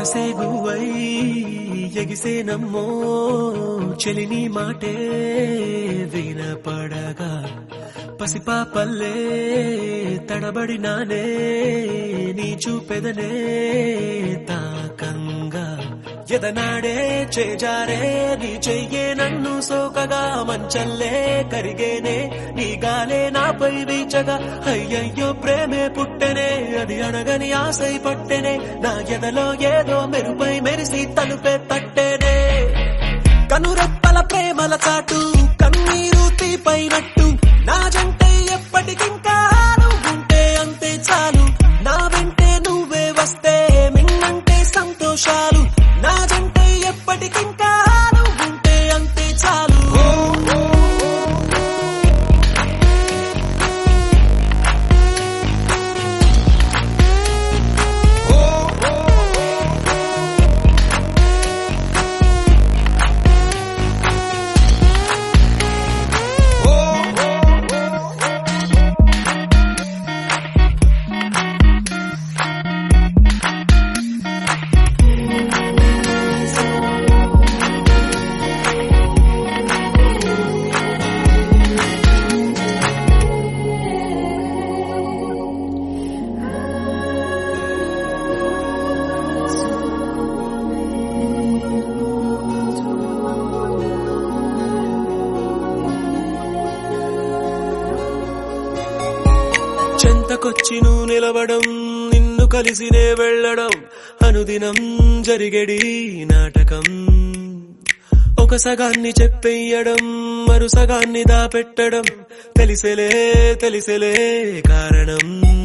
మనసే గువై ఎగిసే నమ్మో చెలిని మాటే వినపడగా పసిపాపల్లే తడబడినానే నీ చూపెదనే తాకంగా ఎదనాడే చేజారే నీ చెయ్యే నన్ను సోకగా మంచల్లే కరిగేనే నీ గాలే నాపై వీచగా అయ్యయ్యో ప్రేమే పుట్టెనే అది అడగని ఆశై పట్టెనే నా ఎదలో ఏదో మెరుపై మెరిసి తలుపే తట్టెనే కనురెప్పల ప్రేమల చాటు కన్నీరు తీపైనట్టు నా జంటే ఎప్పటికింకా నువ్వుంటే అంతే చాలు నా వెంటే నువ్వే వస్తే మిన్నంటే సంతోషాలు నా జంటే ఎప్పటికింకా నువ్వుంటే అంతే చాలు చెంతకొచ్చి నువ్వు నిలవడం నిన్ను కలిసినే వెళ్ళడం అనుదినం జరిగడి నాటకం ఒక సగాన్ని చెప్పెయ్యడం మరు సగాన్ని దాపెట్టడం తెలిసెలే తెలిసెలే కారణం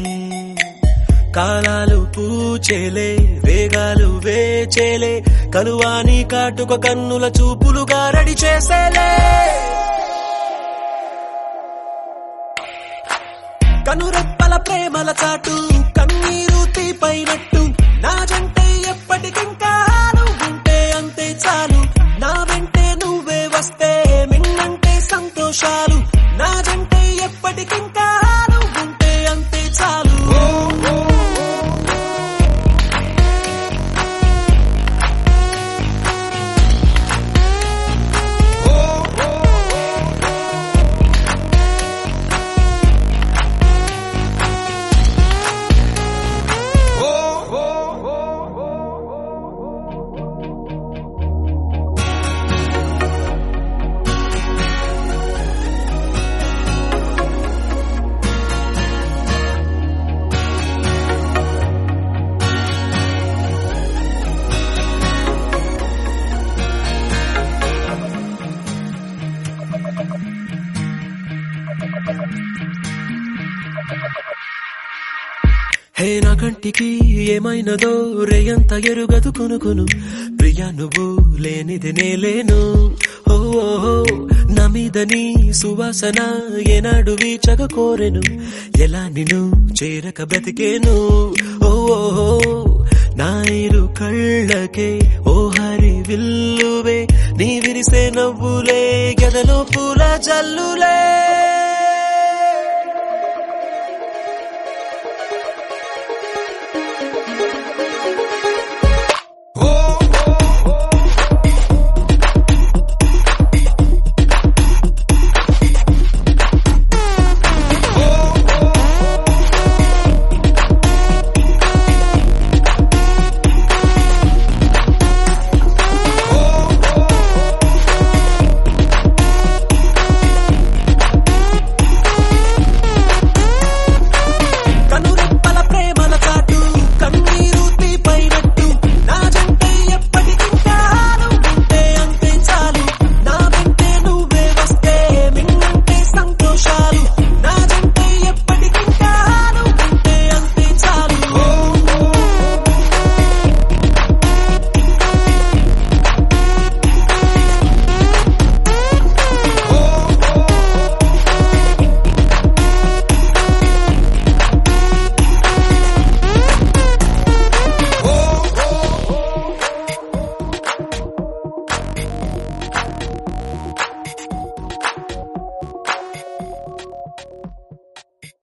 కాలాలు పూచేలే వేగాలు వేచేలే కలువాని కాటుక కన్నుల చూపులు గారడి చేసేలే కనురెప్పల ప్రేమల చాటు కన్నీరు తీపైనట్టు నా జంటే ఎప్పటికింకా నువ్వుంటే అంతే చాలు నా వెంటే నువ్వే వస్తే మిన్నంటే సంతోషాలు నా జంటే ఎప్పటికింకా నువ్వుంటే అంతే చాలు హే నా కంటికి ఏమైనదో రేయంత ఎరుగదు కొనుకొను ప్రియా నువ్వు లేనిది నేలేను ఓ ఓ, ఓ, నా మీద నీ సువాసన ఏనాడు వీచగ కోరెను ఎలా నిన్ను చేరక బ్రతికేను ఓ ఓ, ఓ, నా ఇరు కళ్ళకే ఓ హరి విల్లువే నీ విరిసే నవ్వులే గదలో పూల జల్లులే